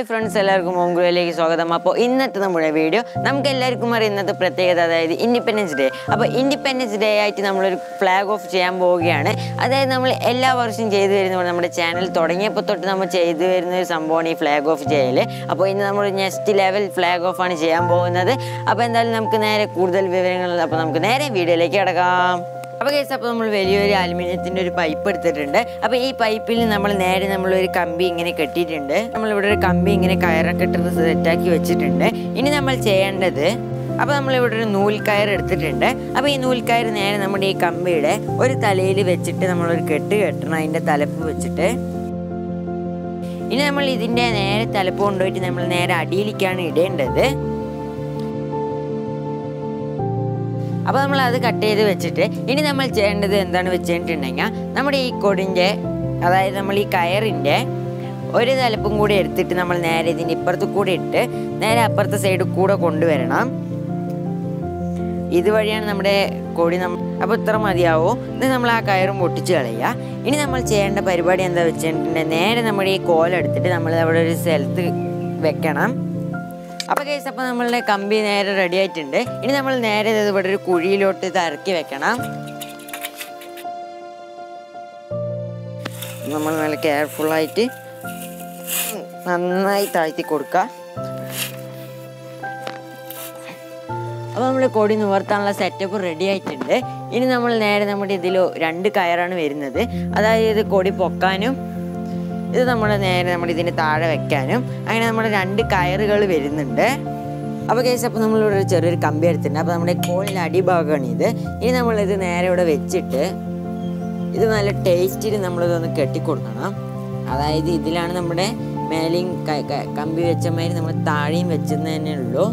hi friends എല്ലാവർക്കും മോങ്കുലയിലേക്ക് സ്വാഗതം അപ്പോൾ ഇന്നത്തെ നമ്മുടെ വീഡിയോ നമുക്ക് എല്ലാവർക്കും അറിയാം ഇന്നത്തെ പ്രത്യേകത അതായത് ഇൻഡിപെൻഡൻസ് ഡേ അപ്പോൾ ഇൻഡിപെൻഡൻസ് ഡേ ആയിട്ട് നമ്മളൊരു ഫ്ലാഗ് ഓഫ് ചെയ്യാൻ പോവുകയാണ് അതായത് നമ്മൾ എല്ലാ വർഷവും ചെയ്തു വരുന്ന പോലെ നമ്മുടെ ചാനൽ തുടങ്ങിയപ്പോൾ തൊട്ട് നമ്മൾ ചെയ്തു വരുന്ന ഒരു സംഭവമാണ് ഈ ഫ്ലാഗ് ഓഫ് ചെയ്യൽ അപ്പോൾ ഇന്ന് നമ്മൾ നെക്സ്റ്റ് ലെവൽ ഫ്ലാഗ് ഓഫ് ആണ് ചെയ്യാൻ പോകുന്നത് അപ്പോൾ എന്തായാലും നമുക്ക് നേരെ കൂടുതൽ വിവരങ്ങൾ അപ്പോൾ നമുക്ക് നേരെ വീഡിയോയിലേക്ക് കിടക്കാം അപ്പോൾ കേസ് അപ്പോൾ നമ്മൾ വലിയൊരു അലുമിനിയത്തിൻ്റെ ഒരു പൈപ്പ് എടുത്തിട്ടുണ്ട് അപ്പോൾ ഈ പൈപ്പിൽ നമ്മൾ നേരെ നമ്മളൊരു കമ്പി ഇങ്ങനെ കെട്ടിയിട്ടുണ്ട് നമ്മളിവിടെ ഒരു കമ്പി ഇങ്ങനെ കയറൊക്കെ ഇട്ട് സെറ്റാക്കി വെച്ചിട്ടുണ്ട് ഇനി നമ്മൾ ചെയ്യേണ്ടത് അപ്പോൾ നമ്മളിവിടെ ഒരു നൂൽക്കയർ എടുത്തിട്ടുണ്ട് അപ്പോൾ ഈ നൂൽക്കയർ നേരെ നമ്മുടെ ഈ കമ്പിയുടെ ഒരു തലയിൽ വെച്ചിട്ട് നമ്മളൊരു കെട്ട് കെട്ടണം അതിൻ്റെ തലപ്പ് വെച്ചിട്ട് ഇനി നമ്മൾ ഇതിൻ്റെ നേരെ തലപ്പ് കൊണ്ടുപോയിട്ട് നമ്മൾ നേരെ അടിയിലേക്കാണ് ഇടേണ്ടത് അപ്പോൾ നമ്മൾ അത് കട്ട് ചെയ്ത് വെച്ചിട്ട് ഇനി നമ്മൾ ചെയ്യേണ്ടത് എന്താണ് വെച്ചിട്ടുണ്ടെങ്കിൽ നമ്മുടെ ഈ കൊടിൻ്റെ അതായത് നമ്മൾ ഈ കയറിൻ്റെ ഒരു തലപ്പും കൂടി എടുത്തിട്ട് നമ്മൾ നേരെ ഇതിൻ്റെ ഇപ്പുറത്ത് കൂടി ഇട്ട് നേരെ അപ്പുറത്തെ സൈഡിൽ കൂടെ കൊണ്ടുവരണം ഇതുവഴിയാണ് നമ്മുടെ കൊടി നമ്മ അപ്പോൾ ഇത്ര മതിയാവും ഇത് നമ്മൾ ആ കയറും പൊട്ടിച്ച് കളയുക ഇനി നമ്മൾ ചെയ്യേണ്ട പരിപാടി എന്താ വെച്ചിട്ടുണ്ടെങ്കിൽ നേരെ നമ്മുടെ ഈ കോലെടുത്തിട്ട് നമ്മൾ അവിടെ ഒരു സ്ഥലത്ത് വെക്കണം അപ്പോൾ കേസ് അപ്പോൾ നമ്മളുടെ കമ്പി നേരെ റെഡി ആയിട്ടുണ്ട് ഇനി നമ്മൾ നേരെ ഇത് ഇവിടെ ഒരു കുഴിയിലോട്ട് ഇത് ഇറക്കി വെക്കണം നമ്മൾ നല്ല കെയർഫുള്ളായിട്ട് നന്നായി താഴ്ത്തി കൊടുക്കുക അപ്പോൾ നമ്മൾ കൊടി നിവർത്താനുള്ള സെറ്റപ്പ് റെഡി ആയിട്ടുണ്ട് ഇനി നമ്മൾ നേരെ നമ്മുടെ ഇതിൽ രണ്ട് കയറാണ് വരുന്നത് അതായത് കൊടി പൊക്കാനും ഇത് നമ്മൾ നേരെ നമ്മൾ ഇതിന് താഴെ വെക്കാനും അങ്ങനെ നമ്മുടെ രണ്ട് കയറുകൾ വരുന്നുണ്ട് അപ്പോൾ കേസ് അപ്പോൾ നമ്മളിവിടെ ഒരു ചെറിയൊരു കമ്പി എടുത്തിട്ടുണ്ട് അപ്പോൾ നമ്മുടെ കോളിൻ്റെ അടിഭാഗമാണ് ഇത് ഇനി നമ്മളിത് നേരെ ഇവിടെ വെച്ചിട്ട് ഇത് നല്ല ടേസ്റ്റിൽ നമ്മളിതൊന്ന് കെട്ടിക്കൊടുക്കണം അതായത് ഇതിലാണ് നമ്മുടെ മേലെയും ക- ക- കമ്പി വെച്ച മാതിരി നമ്മൾ താഴെയും വെച്ചെന്ന് തന്നെ ഉള്ളൂ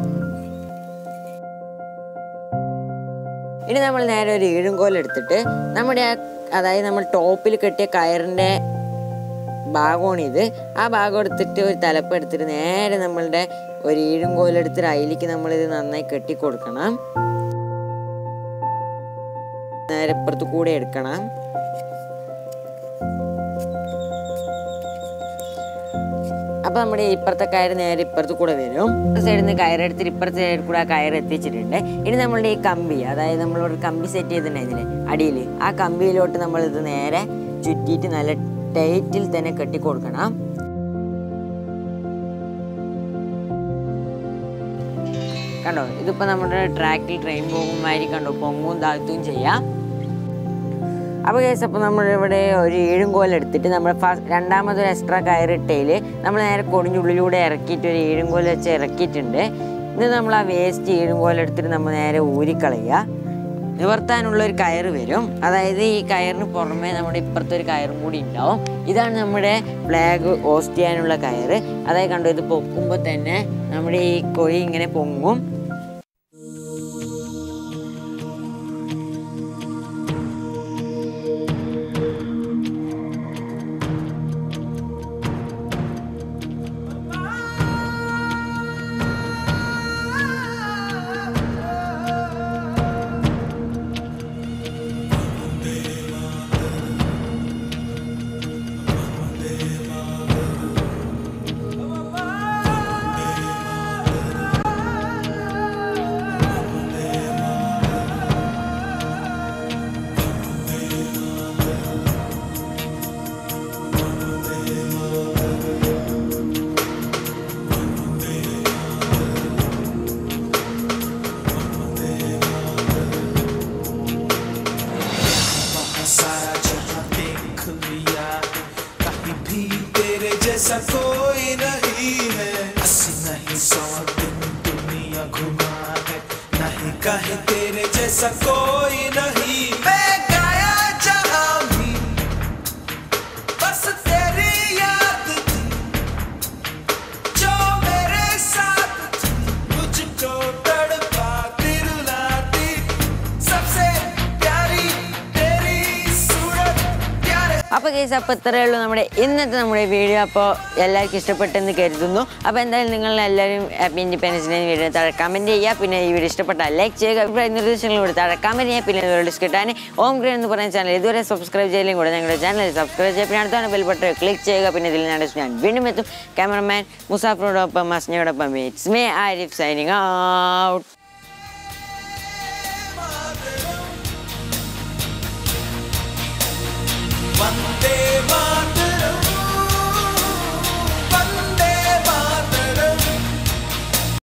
ഇനി നമ്മൾ നേരെ ഒരു ഈഴുംകോൽ എടുത്തിട്ട് നമ്മുടെ ആ അതായത് നമ്മൾ ടോപ്പിൽ കെട്ടിയ കയറിൻ്റെ ഭാഗമാണിത് ആ ഭാഗം എടുത്തിട്ട് ഒരു തലപ്പ് എടുത്തിട്ട് നേരെ നമ്മളുടെ ഒരു ഈഴും കോലെടുത്തിട്ട് അതിലേക്ക് നമ്മളിത് നന്നായി കെട്ടി കൊടുക്കണം നേരെ ഇപ്പുറത്ത് കൂടെ എടുക്കണം അപ്പൊ നമ്മുടെ ഇപ്പുറത്തെ കയറ് നേരെ ഇപ്പുറത്ത് കൂടെ വരും സൈഡിൽ നിന്ന് കയറെടുത്തിട്ട് ഇപ്പുറത്തെ സൈഡിൽ കൂടെ ആ കയറ് എത്തിച്ചിട്ടുണ്ട് ഇനി നമ്മളുടെ ഈ കമ്പി അതായത് നമ്മളൊരു കമ്പി സെറ്റ് ചെയ്തിട്ടുണ്ടായിരുന്നില്ലേ അടിയിൽ ആ കമ്പിയിലോട്ട് നമ്മൾ ഇത് നേരെ ചുറ്റിയിട്ട് നല്ല ടൈറ്റിൽ തന്നെ കെട്ടി കൊടുക്കണം കണ്ടോ ഇതിപ്പോ നമ്മുടെ ട്രാക്കിൽ ട്രെയിൻ പോകുമാതിരി കണ്ടോ പൊങ്ങും താഴ്ത്തുകയും ചെയ്യാം അപ്പോൾ കേസ് അപ്പോൾ നമ്മളിവിടെ ഒരു ഏഴും കോൽ എടുത്തിട്ട് നമ്മൾ ഫസ്റ്റ് രണ്ടാമതൊരു എക്സ്ട്രാ കയറിട്ടയിൽ നമ്മൾ നേരെ കൊടിഞ്ഞുള്ളിലൂടെ ഇറക്കിയിട്ട് ഒരു ഏഴും കോൽ വെച്ച് ഇറക്കിയിട്ടുണ്ട് ഇത് നമ്മൾ ആ വേസ്റ്റ് ഏഴും കോൽ എടുത്തിട്ട് നമ്മൾ നേരെ ഊരിക്കളയുക നിവർത്താനുള്ള ഒരു കയറ് വരും അതായത് ഈ കയറിന് പുറമെ നമ്മുടെ ഇപ്പുറത്തെ ഒരു കയറും കൂടി ഉണ്ടാവും ഇതാണ് നമ്മുടെ ഫ്ലാഗ് ഹോസ്റ്റ് ചെയ്യാനുള്ള കയറ് അതായത് കണ്ടോ ഇത് പൊക്കുമ്പോൾ തന്നെ നമ്മുടെ ഈ കൊഴി ഇങ്ങനെ പൊങ്ങും सारा जहां देख लिया कहीं भी तेरे जैसा कोई नहीं है अस्सी नहीं सौ दिन दुनिया घुमा है नहीं कहे तेरे जैसा कोई नहीं मैं गाया जहां भी बस तेरी याद थी जो मेरे साथ थी मुझको तड़पाती रुलाती सबसे प्यारी तेरी सूरत प्यारे അപ്പോൾ കേസ് അപ്പോൾ ഇത്രയേ ഉള്ളൂ നമ്മുടെ ഇന്നത്തെ നമ്മുടെ വീഡിയോ അപ്പോൾ എല്ലാവർക്കും ഇഷ്ടപ്പെട്ടെന്ന് കരുതുന്നു അപ്പോൾ എന്തായാലും നിങ്ങൾ എല്ലാവരും ഹാപ്പി ഇൻഡിപെൻഡൻസ് ഡേ വീഡിയോ താഴെ കമൻറ്റ് ചെയ്യുക പിന്നെ ഈ വീഡിയോ ഇഷ്ടപ്പെട്ടാൽ ലൈക്ക് ചെയ്യുക അഭിപ്രായ നിർദ്ദേശങ്ങളോട് താഴെ കമൻറ്റ് ചെയ്യുക പിന്നെ ഇതുപോലെ കിട്ടാൻ ഓം ഗ്രേ എന്ന് പറയുന്ന ചാനൽ ഇതുവരെ സബ്സ്ക്രൈബ് ചെയ്യലും കൂടെ ഞങ്ങളുടെ ചാനൽ സബ്സ്ക്രൈബ് ചെയ്യുക പിന്നെ അടുത്താണ് ബെൽ ബട്ടൺ ക്ലിക്ക് ചെയ്യുക പിന്നെ ഇതിൽ ഞാൻ ഞാൻ വീണ്ടും എത്തും ക്യാമറമാൻ മുസാഫിനോടൊപ്പം മസ്നയോടൊപ്പം it's me Arif signing out Vande